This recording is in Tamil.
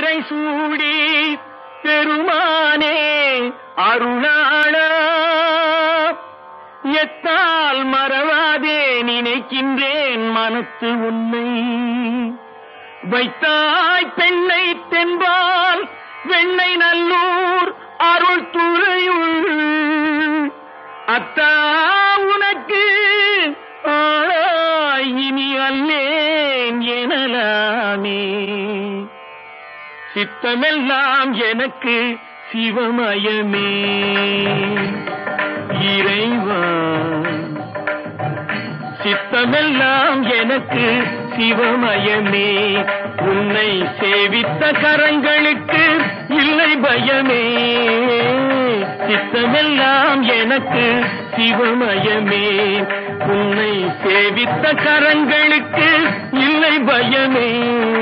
பிறை சூடி பெருமானே அருளாளா எத்தால் மறவாதே நினைக்கின்றேன் மனத்து உன்னை வைத்தாய் பெண்ணை தென்பால் வெண்ணை நல்லூர் அருள் துறையுள் அத்தா உனக்கு ஆளாய் இனி அல்லேன் எனலாமே சித்தமெல்லாம் எனக்கு சிவமயமே இறைவா சித்தமெல்லாம் எனக்கு சிவமயமே உன்னை சேவித்த கரங்களுக்கு இல்லை பயமே சித்தமெல்லாம் எனக்கு சிவமயமே உன்னை சேவித்த கரங்களுக்கு இல்லை பயமே